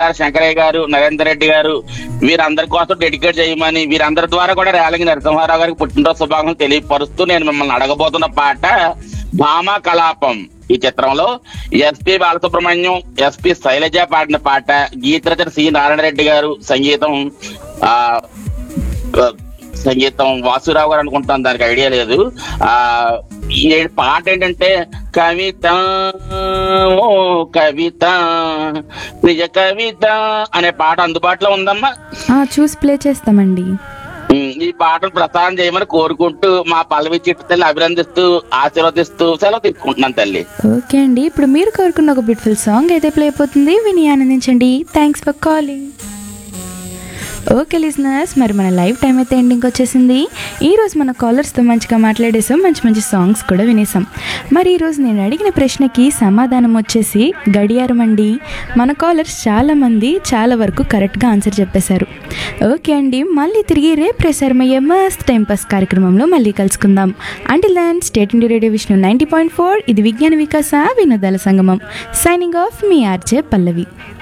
గారు శంకరయ్య గారు నరేందర్ రెడ్డి గారు వీరందరి కోసం డెడికేట్ చేయమని వీరందరి ద్వారా కూడా రేలంగి నరసింహారావు గారికి పుట్టినరోజు శుభాకాంక్షలు తెలియపరుస్తూ నేను మిమ్మల్ని అడగబోతున్న పాట భామా కలాపం ఈ చిత్రంలో ఎస్పి బాలసుబ్రహ్మణ్యం ఎస్పి శైలజ పాడిన పాట గీతరచన సి నారాయణ రెడ్డి గారు సంగీతం ఆ ఆ, సంగీతం వాసురావు గారు అనుకుంటాను దానికి ఐడియా లేదు ఆ ఈ పాట ఏంటంటే కవిత ఓ కవిత నిజ కవిత అనే పాట అందుబాటులో ఉందమ్మా ఆ, చూసి ప్లే చేస్తామండి ఉమ్, ఈ పాటను ప్రసారం చేయమని కోరుకుంటూ మా పల్లవి చిట్టు తల్లి అభినందిస్తూ ఆశీర్వదిస్తూ సెలవు తీసుకుంటున్నాను తల్లి ఓకే అండి ఇప్పుడు మీరు కోరుకున్న ఒక బ్యూటిఫుల్ సాంగ్ అయితే ప్లే అయిపోతుంది విని ఆనందించండి thanks for calling okay listeners మరి మన లైవ్ టైం అయితే ఎండింగ్ వచ్చేసింది ఈ రోజు మన కాలర్స్తో మంచిగా మాట్లాడేసాం మంచి మంచి సాంగ్స్ కూడా వినేసాం మరి ఈరోజు నేను అడిగిన ప్రశ్నకి సమాధానం వచ్చేసి గడియారం అండి మన కాలర్స్ చాలామంది చాలా వరకు కరెక్ట్గా ఆన్సర్ చెప్పేశారు ఓకే అండి మళ్ళీ తిరిగి రేపు ప్రసారమయ్యే మస్త్ టైం పాస్ కార్యక్రమంలో మళ్ళీ కలుసుకుందాం until then stay tuned radio Vishnu ninety point four ఇది విజ్ఞాన వికాస వినోదాల సంగమం సైనింగ్ ఆఫ్ మీ ఆర్జే పల్లవి